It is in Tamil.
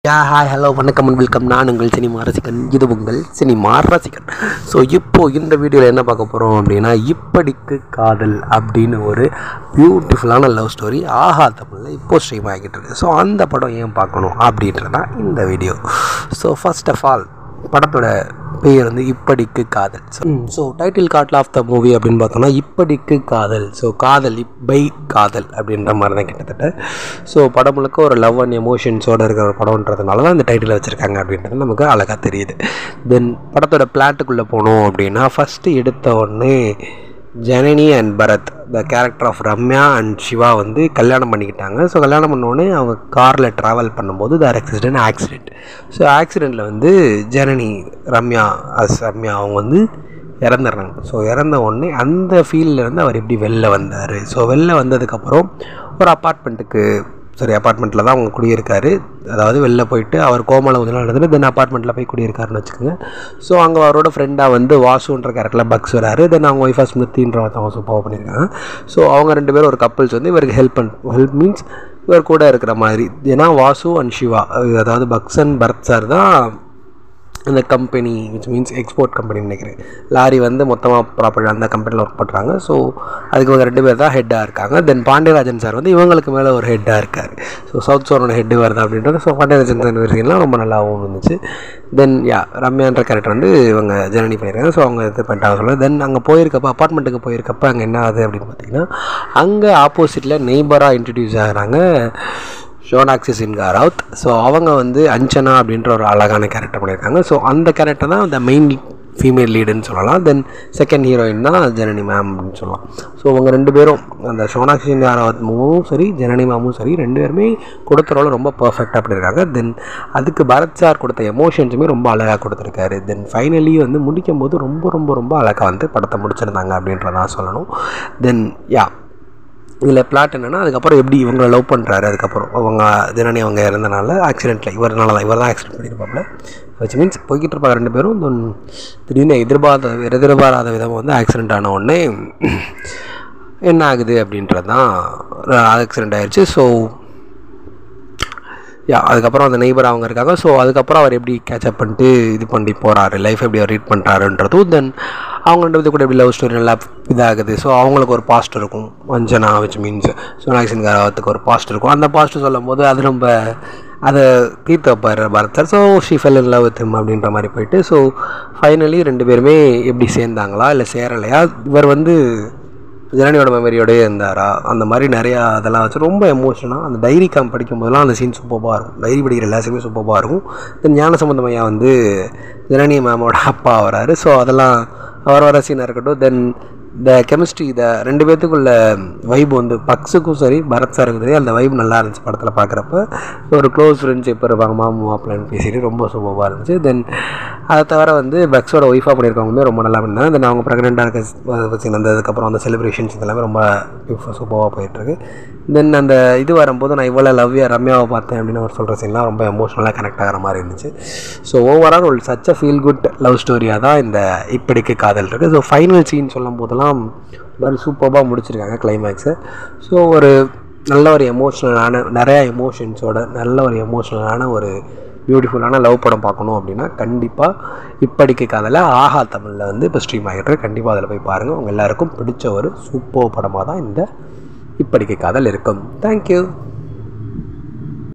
யா ஹாய் ஹலோ வணக்கம் அண்ட் வெல்கம் நான் உங்கள் சினிமா ரசிகன் இது உங்கள் சினிமா ரசிகன் ஸோ இப்போது இந்த வீடியோவில் என்ன பார்க்க போகிறோம் அப்படின்னா இப்படிக்கு காதல் அப்படின்னு ஒரு பியூட்டிஃபுல்லான லவ் ஸ்டோரி ஆஹா தமிழில் இப்போ ஸ்ட்ரீம் ஆகிட்டு இருக்கு ஸோ அந்த படம் ஏன் பார்க்கணும் அப்படின்றது தான் இந்த video so first of all படத்தோட பெயர் வந்து இப்படிக்கு காதல் ஸோ டைட்டில் கார்டில் ஆஃப் த மூவி அப்படின்னு பார்த்தோம்னா இப்படிக்கு காதல் ஸோ காதல் இப்பை காதல் அப்படின்ற மாதிரி தான் கிட்டத்தட்ட ஸோ படம் முழுக்க ஒரு லவ் அண்ட் எமோஷன்ஸோடு இருக்கிற ஒரு படம்ன்றதுனால தான் இந்த டைட்டில் வச்சுருக்காங்க அப்படின்றது நமக்கு அழகாக தெரியுது தென் படத்தோட பிளாட்டுக்குள்ளே போனோம் அப்படின்னா ஃபஸ்ட்டு எடுத்த உடனே Janani and Bharath the character of Ramya and Shiva வந்து கல்யாணம் பண்ணிக்கிட்டாங்க ஸோ கல்யாணம் பண்ணோடனே அவங்க காரில் ட்ராவல் பண்ணும்போது தார் ஆக்சிடென்ட் ஆக்சிடென்ட் ஸோ ஆக்சிடெண்ட்டில் வந்து ஜனனி ரம்யா அஸ் ரம்யா அவங்க வந்து இறந்துடுறாங்க ஸோ இறந்த உடனே அந்த ஃபீல்ட்லேருந்து அவர் எப்படி வெளில வந்தார் ஸோ வெளில வந்ததுக்கப்புறம் ஒரு அப்பார்ட்மெண்ட்டுக்கு சரி அப்பார்ட்மெண்ட்டில் தான் அவங்க குடியிருக்காரு அதாவது வெளில போயிட்டு அவர் கோமால முதல்ல நடந்துட்டு தென் அப்பார்ட்மெண்ட்டில் போய் குடியிருக்காருன்னு வச்சுக்கோங்க ஸோ அங்கே அவரோட ஃப்ரெண்டாக வந்து வாசுன்ற கேரக்டரில் பக்ஸ் வராரு தென் அவங்க ஒய்ஃபா ஸ்மிருத்தின்ற ஒருத்தவங்க சூப்பராக பண்ணியிருக்காங்க ஸோ அவங்க ரெண்டு பேரும் ஒரு கப்பல்ஸ் வந்து இவருக்கு ஹெல்ப் பண் ஹெல்ப் மீன்ஸ் இவர் கூட இருக்கிற மாதிரி ஏன்னா வாசு அண்ட் சிவா அதாவது பக்ஸ் அண்ட் பரத் சார் தான் அந்த company which means export company நினைக்கிறேன் லாரி வந்து மொத்தமாக ப்ராப்பர்ட்டி அந்த கம்பெனியில் ஒர்க் பண்ணுறாங்க ஸோ அதுக்கு ஒரு ரெண்டு பேர் தான் ஹெட்டாக இருக்காங்க தென் பாண்டியராஜன் சார் வந்து இவங்களுக்கு மேலே ஒரு ஹெட்டாக இருக்கார் ஸோ சவுத் சோரோட ஹெட்டு வருது அப்படின்றது ஸோ பாண்டியராஜன் சார் விஷயம்லாம் ரொம்ப நல்லாவும் இருந்துச்சு தென் யா ரம்யான்ற கேரக்டர் வந்து இவங்க ஜனனி பண்ணியிருக்காங்க ஸோ அவங்க இது பண்ணிட்டாங்க சொல்லுவாங்க தென் அங்கே போயிருக்கப்ப அப்பார்ட்மெண்ட்டுக்கு போயிருக்கப்ப அங்கே என்ன ஆகுது அப்படின்னு பார்த்தீங்கன்னா அங்கே ஆப்போசிட்டில் நெய்பராக இன்ட்ரடியூஸ் ஆகிறாங்க ஷோனாக்சி சின்கா ராவுத் ஸோ அவங்க வந்து அஞ்சனா அப்படின்ற ஒரு அழகான கேரக்டர் பண்ணியிருக்காங்க ஸோ அந்த கேரக்டர் தான் இந்த மெயின் ஃபீமேல் லீடுன்னு சொல்லலாம் தென் செகண்ட் ஹீரோயின் தான் ஜனனி மேம் அப்படின்னு சொல்லலாம் ஸோ அவங்க ரெண்டு பேரும் அந்த ஷோனாக்சி சின்கா ராவத்தும் சரி ஜனனி மேமும் சரி ரெண்டு பேருமே கொடுத்த ரோல் ரொம்ப பர்ஃபெக்டாக பண்ணியிருக்காங்க தென் அதுக்கு பரத் சார் கொடுத்த எமோஷன்ஸுமே ரொம்ப அழகாக கொடுத்துருக்காரு தென் ஃபைனலி வந்து முடிக்கும் போது ரொம்ப ரொம்ப ரொம்ப அழகாக வந்து படத்தை முடிச்சிருந்தாங்க அப்படின்றதான் சொல்லணும் தென் யா இதில் பிளாட் என்னென்னா அதுக்கப்புறம் எப்படி இவங்களை லவ் பண்ணுறாரு அதுக்கப்புறம் அவங்க தினனி அவங்க இறந்தனால ஆக்சிடெண்ட்டில் இவர்னால தான் இவர் தான் ஆக்சிடென்ட் பண்ணியிருப்பாப்புல வச்சு மீன்ஸ் போய்கிட்டு இருப்பாங்க ரெண்டு பேரும் தென் திடீர்னு எதிர்பாராத எதிர்பாராத விதமாக வந்து ஆக்சிடென்ட் ஆன உடனே என்ன ஆகுது அப்படின்றது தான் ஆக்சிடெண்ட் ஆயிடுச்சு ஸோ யா அதுக்கப்புறம் அந்த நெய்பர் அவங்க இருக்காங்க ஸோ அதுக்கப்புறம் அவர் எப்படி கேட்சப் பண்ணிட்டு இது பண்ணி போகிறாரு லைஃப் எப்படி அவர் ரீட் பண்ணுறாருன்றதும் தென் அவங்க ரெண்டு பேருக்கு கூட எப்படி லவ் ஸ்டோரி நல்லா இதாகுது ஸோ அவங்களுக்கு ஒரு பாஸ்ட் இருக்கும் அஞ்சனா விச் மீன்ஸ் சோனாக் சிங் ராவத்துக்கு ஒரு பாஸ்ட் இருக்கும் அந்த பாஸ்ட் சொல்லும் போது அது ரொம்ப அதை தீர்த்து வைப்பார் பரதர் so she fell in love with him அப்படின்ற மாதிரி போயிட்டு ஸோ ஃபைனலி ரெண்டு பேருமே எப்படி சேர்ந்தாங்களா இல்லை சேரலையா இவர் வந்து ஜனனியோட மெமரியோடய இருந்தாரா அந்த மாதிரி நிறையா அதெல்லாம் வச்சு ரொம்ப எமோஷனாக அந்த டைரி காம் படிக்கும்போதெல்லாம் அந்த சீன் சூப்பராக இருக்கும் டைரி படிக்கிற எல்லாத்துக்குமே சூப்பராக இருக்கும் தென் ஞான சம்பந்தமையா வந்து ஜனனி மேமோட அப்பா வராரு ஸோ அதெல்லாம் அவர் வர சீனாக இருக்கட்டும் தென் இந்த கெமிஸ்ட்ரி இதை ரெண்டு பேர்த்துக்குள்ள வைப் வந்து பக்ஸுக்கும் சரி பரத் சாருக்கும் சரி அந்த வைப் நல்லா இருந்துச்சு படத்தில் பார்க்குறப்ப ஒரு க்ளோஸ் ஃப்ரெண்ட்ஷிப் இருப்பாங்க மாமு மாப்பிள்ளைன்னு பேசிட்டு ரொம்ப சூப்பராக இருந்துச்சு தென் அதை தவிர வந்து பக்ஸோட ஒய்ஃபாக பண்ணியிருக்கவங்களுமே ரொம்ப நல்லா பண்ணாங்க தென் அவங்க ப்ரெக்னெண்ட்டாக இருக்க சீன் வந்ததுக்கப்புறம் அந்த செலிப்ரேஷன்ஸ் இதெல்லாமே ரொம்ப சூப்பராக போயிட்டுருக்கு தென் அந்த இது வரும்போது நான் இவ்வளோ லவ்யா ரம்யாவை பார்த்தேன் அப்படின்னு அவர் சொல்கிற சீன்லாம் ரொம்ப எமோஷனலாக கனெக்ட் ஆகிற மாதிரி இருந்துச்சு ஸோ ஓவரால் ஒரு such a feel good love ஸ்டோரியாக தான் இந்த இப்படிக்கு காதல் இருக்குது ஸோ ஃபைனல் சீன் சொல்லும் போதெல்லாம் மாதிரி சூப்பராக முடிச்சிருக்காங்க கிளைமேக்ஸை ஸோ ஒரு நல்ல ஒரு எமோஷ்னலான நிறையா எமோஷன்ஸோட நல்ல ஒரு எமோஷ்னலான ஒரு பியூட்டிஃபுல்லான லவ் படம் பார்க்கணும் அப்படின்னா கண்டிப்பாக இப்படிக்கு காதலில் ஆஹா தமிழில் வந்து இப்போ ஸ்ட்ரீம் ஆகிட்டு கண்டிப்பாக அதில் போய் பாருங்கள் உங்கள் எல்லாருக்கும் பிடிச்ச ஒரு சூப்பர் படமாக தான் இந்த இப்படிக்கு காதல் இருக்கும் தேங்க்யூ